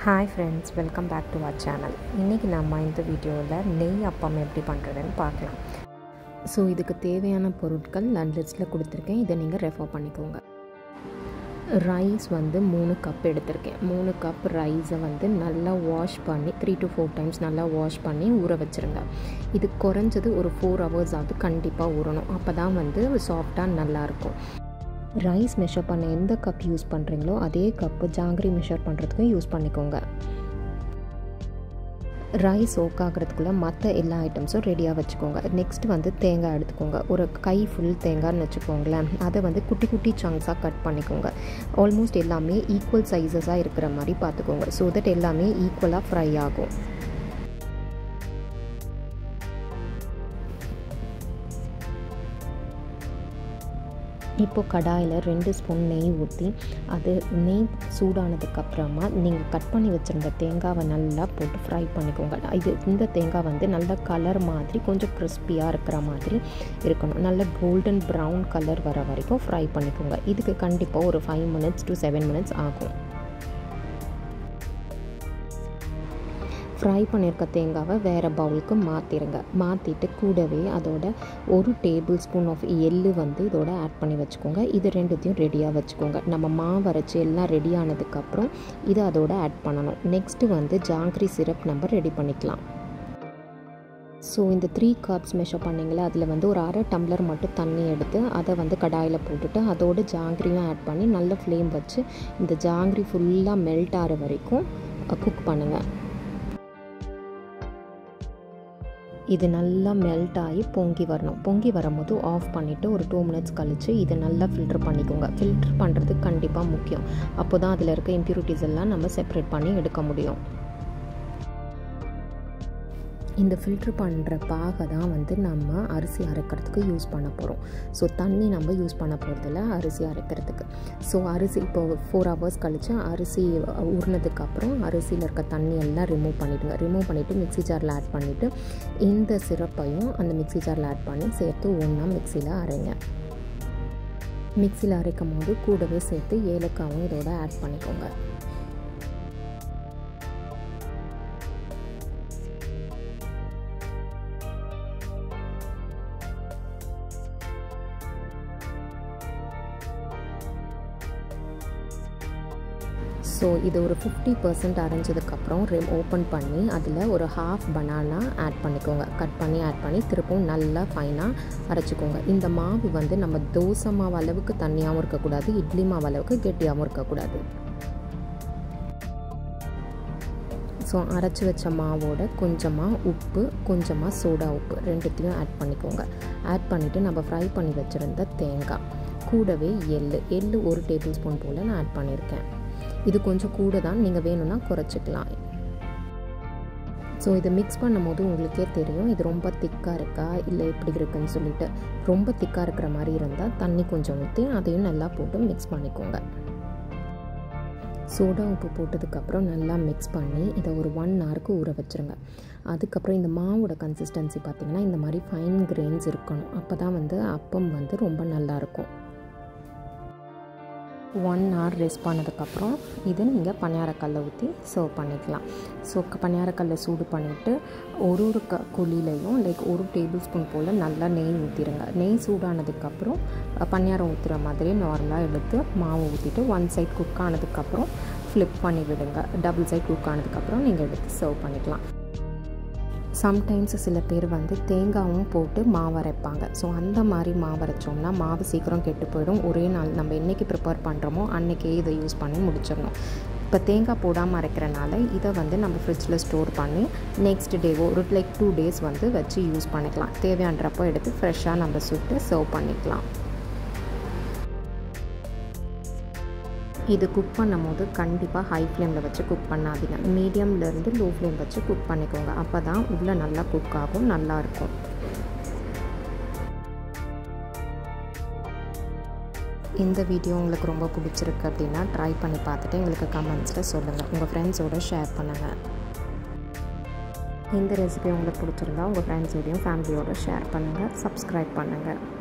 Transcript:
hi friends welcome back to our channel இன்றைக்கி நம்ம இந்த வீடியோவில் நெய் அப்பம் எப்படி பண்ணுறதுன்னு பார்க்கலாம் ஸோ இதுக்கு தேவையான பொருட்கள் நான் லிஸ்ட்டில் கொடுத்துருக்கேன் இதை நீங்கள் ரெஃபர் பண்ணிக்கோங்க ரைஸ் வந்து மூணு கப் எடுத்திருக்கேன் மூணு கப் ரைஸை வந்து நல்லா வாஷ் பண்ணி த்ரீ டு ஃபோர் டைம்ஸ் நல்லா வாஷ் பண்ணி ஊற வச்சுருங்க இது குறைஞ்சது ஒரு ஃபோர் ஹவர்ஸ் ஆகுது கண்டிப்பாக ஊறணும் அப்போ தான் வந்து சாஃப்டாக நல்லாயிருக்கும் ரைஸ் மெஷர் பண்ண எந்த கப் யூஸ் பண்ணுறீங்களோ அதே கப்பு ஜாங்கிரி மெஷர் பண்ணுறதுக்கும் யூஸ் பண்ணிக்கோங்க ரைஸ் ஓக் ஆகிறதுக்குள்ளே மற்ற எல்லா ஐட்டம்ஸும் ரெடியாக வச்சுக்கோங்க நெக்ஸ்ட் வந்து தேங்காய் எடுத்துக்கோங்க ஒரு கை ஃபுல் தேங்காய்னு வச்சுக்கோங்களேன் அதை வந்து குட்டி குட்டி சங்க்ஸாக கட் பண்ணிக்கோங்க ஆல்மோஸ்ட் எல்லாமே ஈக்குவல் சைஸஸாக இருக்கிற மாதிரி பார்த்துக்கோங்க ஸோ தட் எல்லாமே ஈக்குவலாக ஃப்ரை ஆகும் இப்போது கடாயில் ரெண்டு ஸ்பூன் நெய் ஊற்றி அது நெய் சூடானதுக்கப்புறமா நீங்கள் கட் பண்ணி வச்சுருந்த தேங்காவை நல்லா போட்டு ஃப்ரை பண்ணிக்கோங்க இது இந்த தேங்காய் வந்து நல்ல கலர் மாதிரி கொஞ்சம் கிறிஸ்பியாக இருக்கிற மாதிரி இருக்கணும் நல்ல கோல்டன் ப்ரௌன் கலர் வர வரைக்கும் ஃப்ரை பண்ணிக்கோங்க இதுக்கு கண்டிப்பாக ஒரு five minutes to seven minutes ஆகும் ஃப்ரை பண்ணியிருக்க தேங்காவை வேறு பவுலுக்கு மாற்றிடுங்க மாற்றிட்டு கூடவே அதோட ஒரு டேபிள் ஸ்பூன் ஆஃப் எள்ளு வந்து இதோட ஆட் பண்ணி வச்சுக்கோங்க இது ரெண்டுத்தையும் ரெடியாக வச்சுக்கோங்க நம்ம மாவு அரைச்சி எல்லாம் ரெடி ஆனதுக்கப்புறம் இதை அதோட ஆட் பண்ணணும் நெக்ஸ்ட்டு வந்து ஜாங்கிரி சிரப் நம்ம ரெடி பண்ணிக்கலாம் ஸோ இந்த த்ரீ கப்ஸ் மெஷர் பண்ணிங்களே அதில் வந்து ஒரு அரை டம்ளர் மட்டும் தண்ணி எடுத்து அதை வந்து கடாயில் போட்டுட்டு அதோட ஜாங்கிரியும் ஆட் பண்ணி நல்ல ஃப்ளேம் வச்சு இந்த ஜாங்கிரி ஃபுல்லாக மெல்ட் ஆகிற வரைக்கும் குக் பண்ணுங்கள் இது நல்லா மெல்ட் ஆகி பொங்கி வரணும் பொங்கி வரும்போது ஆஃப் பண்ணிவிட்டு ஒரு டூ மினிட்ஸ் கழித்து இதை நல்லா ஃபில்ட்ரு பண்ணிக்கோங்க ஃபில்ட்ரு பண்ணுறது கண்டிப்பாக முக்கியம் அப்போ தான் அதில் இருக்க இம்ப்யூரிட்டிஸ் எல்லாம் நம்ம செப்ரேட் பண்ணி எடுக்க முடியும் இந்த ஃபில்ட்ரு பண்ணுற பாகை தான் வந்து நம்ம அரிசி அரைக்கிறதுக்கு யூஸ் பண்ண போகிறோம் ஸோ தண்ணி நம்ம யூஸ் பண்ண போகிறதில்ல அரிசி அரைக்கிறதுக்கு ஸோ அரிசி இப்போ ஃபோர் ஹவர்ஸ் கழித்து அரிசி ஊறினதுக்கப்புறம் அரிசியில் இருக்க தண்ணி எல்லாம் ரிமூவ் பண்ணிவிடுங்க ரிமூவ் பண்ணிவிட்டு மிக்ஸி ஜாரில் ஆட் பண்ணிவிட்டு இந்த சிரப்பையும் அந்த மிக்ஸி ஜாரில் ஆட் பண்ணி சேர்த்து ஒன்றா மிக்சியில் அரைங்க மிக்சியில் அரைக்கும் போது கூடவே சேர்த்து ஏலக்காவும் இதோட ஆட் பண்ணிக்கோங்க ஸோ இது ஒரு ஃபிஃப்டி பர்சன்ட் அரைஞ்சதுக்கப்புறம் ரெம் ஓப்பன் பண்ணி அதில் ஒரு ஹாஃப் பனானா ஆட் பண்ணிக்கோங்க கட் பண்ணி ஆட் பண்ணி திருப்பவும் நல்லா ஃபைனாக அரைச்சிக்கோங்க இந்த மாவு வந்து நம்ம தோசை மாவு அளவுக்கு தண்ணியாகவும் இருக்கக்கூடாது இட்லி மாவு அளவுக்கு கெட்டியாகவும் இருக்கக்கூடாது ஸோ அரைச்சி வச்ச மாவோட கொஞ்சமாக உப்பு கொஞ்சமாக சோடா உப்பு ரெண்டுத்தையும் ஆட் பண்ணிக்கோங்க ஆட் பண்ணிவிட்டு நம்ம ஃப்ரை பண்ணி வச்சுருந்த தேங்காய் கூடவே எள் எள் ஒரு டேபிள் ஸ்பூன் போல் நான் ஆட் பண்ணியிருக்கேன் இது கொஞ்சம் கூட தான் நீங்கள் வேணும்னா குறைச்சிக்கலாம் ஸோ இதை மிக்ஸ் பண்ணும் போது உங்களுக்கே தெரியும் இது ரொம்ப திக்காக இருக்கா இல்லை எப்படி இருக்குன்னு சொல்லிட்டு ரொம்ப திக்காக இருக்கிற மாதிரி இருந்தால் தண்ணி கொஞ்சம் ஊற்றி அதையும் நல்லா போட்டு மிக்ஸ் பண்ணிக்கோங்க சோடா உப்பு போட்டதுக்கப்புறம் நல்லா மிக்ஸ் பண்ணி இதை ஒரு ஒன் ஹவருக்கு ஊற வச்சுருங்க அதுக்கப்புறம் இந்த மாவோட கன்சிஸ்டன்சி பார்த்திங்கன்னா இந்த மாதிரி ஃபைன் கிரெயின்ஸ் இருக்கணும் அப்போ தான் வந்து அப்பம் வந்து ரொம்ப நல்லாயிருக்கும் ஒன் ஹவர் ரெஸ்ட் பண்ணதுக்கப்புறம் இது நீங்கள் பணியாரக்கல்லை ஊற்றி சர்வ் பண்ணிக்கலாம் ஸோ பணியாரக்கல்லை சூடு பண்ணிவிட்டு ஒரு ஒரு க குழிலையும் லைக் ஒரு டேபிள் ஸ்பூன் போல் நல்லா நெய் ஊற்றிடுங்க நெய் சூடானதுக்கப்புறம் பணியாரம் ஊற்றுற மாதிரி நார்மலாக எடுத்து மாவு ஊற்றிட்டு ஒன் சைட் குக் ஆனதுக்கப்புறம் ஃப்ளிப் பண்ணி விடுங்க டபுள் சைட் குக் ஆனதுக்கப்புறம் நீங்கள் எடுத்து சர்வ் பண்ணிக்கலாம் சம்டைம்ஸ் சில பேர் வந்து தேங்காயும் போட்டு மாவு அரைப்பாங்க ஸோ அந்த மாதிரி மாவு அரைச்சோம்னா மாவு சீக்கிரம் கெட்டு போயிடும் ஒரே நாள் நம்ம என்றைக்கு ப்ரிப்பேர் பண்ணுறோமோ அன்றைக்கே இதை யூஸ் பண்ணி முடிச்சிடணும் இப்போ தேங்காய் போடாமல் அரைக்கிறனால இதை வந்து நம்ம ஃப்ரிட்ஜில் ஸ்டோர் பண்ணி நெக்ஸ்ட் டேவோ ஒரு லைக் டூ டேஸ் வந்து வச்சு யூஸ் பண்ணிக்கலாம் தேவையான்றப்போ எடுத்து ஃப்ரெஷ்ஷாக நம்ம சுட்டு சர்வ் பண்ணிக்கலாம் இது குக் பண்ணும் போது கண்டிப்பாக ஹை ஃப்ளேமில் வச்சு குக் பண்ணாதீங்க மீடியம்லேருந்து லோ ஃப்ளேம் வச்சு குக் பண்ணிக்கோங்க அப்போ தான் உள்ளே நல்லா குக் ஆகும் நல்லாயிருக்கும் இந்த வீடியோ உங்களுக்கு ரொம்ப பிடிச்சிருக்கு அப்படின்னா ட்ரை பண்ணி பார்த்துட்டு எங்களுக்கு கமெண்ட்ஸில் சொல்லுங்கள் உங்கள் ஃப்ரெண்ட்ஸோடு ஷேர் பண்ணுங்கள் இந்த ரெசிபி உங்களுக்கு பிடிச்சிருந்தா உங்கள் ஃப்ரெண்ட்ஸோடையும் ஃபேமிலியோடு ஷேர் பண்ணுங்கள் சப்ஸ்கிரைப் பண்ணுங்கள்